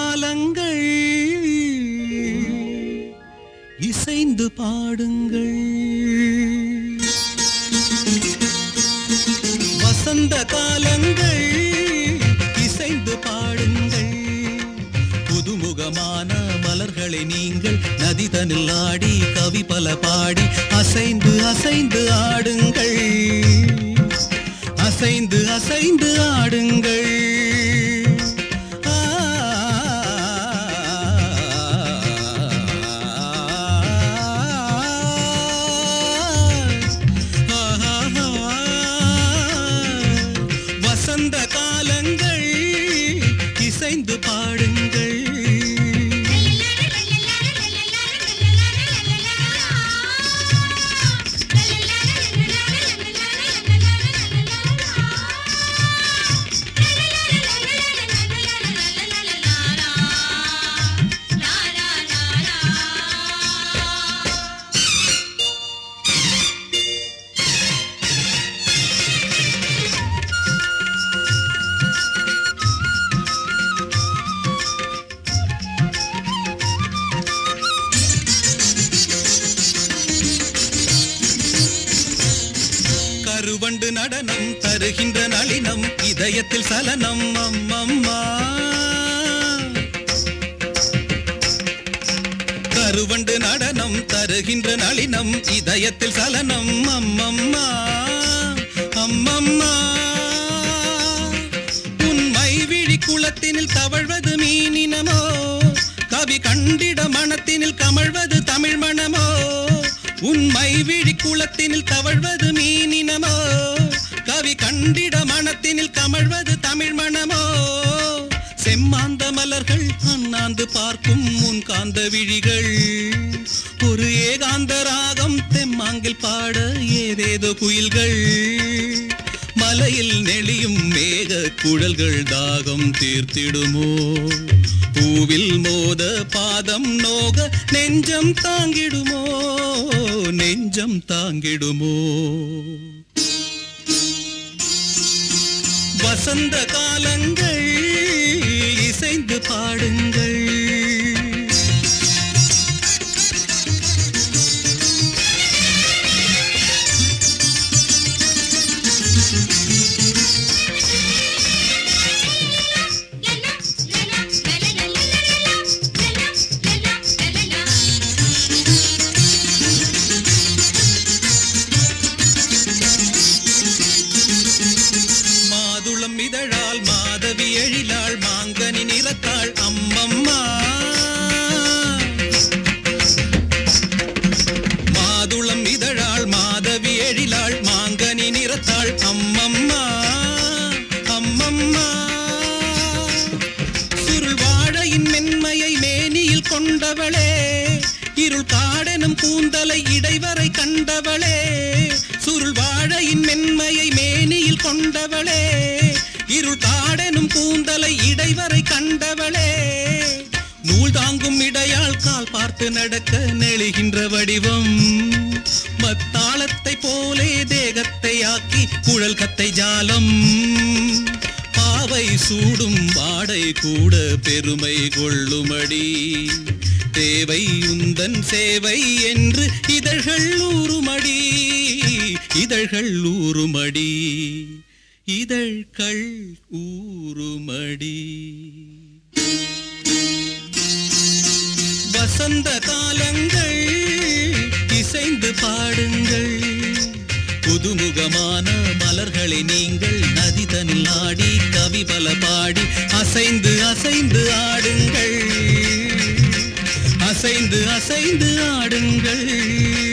காலங்கள் இசைந்து பாடுங்கள் வசந்த காலங்கள் இசைந்து பாடுங்கள் புதுமுகமான மலர்களை நீங்கள் நதிதனில் ஆடி கவி பல பாடி அசைந்து அசைந்து ஆடுங்கள் அசைந்து அசைந்து ஆடுங்கள் ஆ, வசந்த காலங்கள் இசைந்து பாடுங்கள் கருவண்டு நடனம் தருகின்ற நளினம் இதயத்தில் சலனம் அம்மம்மா கருவண்டு நடனம் தருகின்ற நளினம் இதயத்தில் சலனம் அம்மம்மா அம்மம்மா உண்மை விழி குளத்தினில் தவழ்வது மீனினமோ கவி கண்டிட மனத்தினில் கமழ்வது தமிழ் மணமோ உண்மை விழி குளத்தினில் தவழ்வது மீனினமோ கவி கண்டிட மனத்தினில் கமழ்வது தமிழ் மணமோ செம்மாந்த மலர்கள் அண்ணாந்து பார்க்கும் முன் காந்த விழிகள் ஒரு ஏகாந்த ராகம் தெம்மாங்கில் பாட ஏதேதோ குயில்கள் மலையில் நெளியும் மேக குழல்கள் தாகம் தீர்த்திடுமோ பூவில் மோத பாதம் நோக நெஞ்சம் தாங்கிடுமோ நெஞ்சம் தாங்கிடுமோ வசந்த காலங்கள் இசைந்து பாடுங்கள் மாதுளம் இதழால் மாதவி எழிலாள் மாங்கனி நிறத்தாள் அம்மம்மா மாதுளம் இதழாள் மாதவி எழிலாள் மாங்கனி நிறத்தாள் அம்மம்மா அம்மம்மா சுருள் வாழையின் மென்மையை மேனியில் கொண்டவளே இருள் காடெனும் கூந்தலை இடைவரை கண்டவளே சுருள் வாழையின் மென்மையை மேனியில் கொண்டவளே இருள் காடெனும் கூந்தலை இடைவரை கண்டவளே நூல் தாங்கும் இடையால் கால் பார்த்து நடக்க நெளிகின்ற வடிவம் மத்தாளத்தை போலே தேகத்தை ஆக்கி குழல் கத்தை ஜாலம் பாவை சூடும் வாடை கூட பெருமை கொள்ளுமடி தேவை உந்தன் சேவை என்று இதழ்கள் ஊறுமடி இதழ்கள் ஊறுமடி இதழ்கள் ஊறுமடி வசந்த காலங்கள் இசைந்து பாடுங்கள் புதுமுகமான மலர்களை நீங்கள் நதிதனில் ஆடி கவி பல பாடி அசைந்து அசைந்து ஆடுங்கள் அசைந்து அசைந்து ஆடுங்கள்